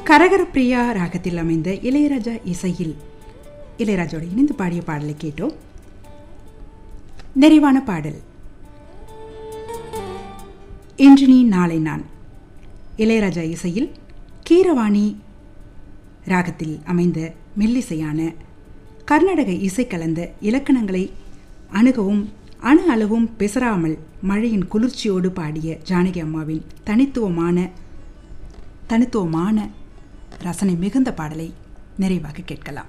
கரகர பிரியா ராகத்தில் அமைந்த இளையராஜா இசையில் இளையராஜோடு இணைந்து பாடிய பாடலை கேட்டோம் நிறைவான பாடல் இன்று நீ நாளை நான் இளையராஜா இசையில் கீரவாணி ராகத்தில் அமைந்த மெல்லிசையான கர்நாடக இசை கலந்த இலக்கணங்களை அணுகவும் அணு அளவும் பெசராமல் மழையின் குளிர்ச்சியோடு பாடிய ஜானகி அம்மாவின் தனித்துவமான தனித்துவமான ரசனை மிகுந்த பாடலை நிறைவாக கேட்கலாம்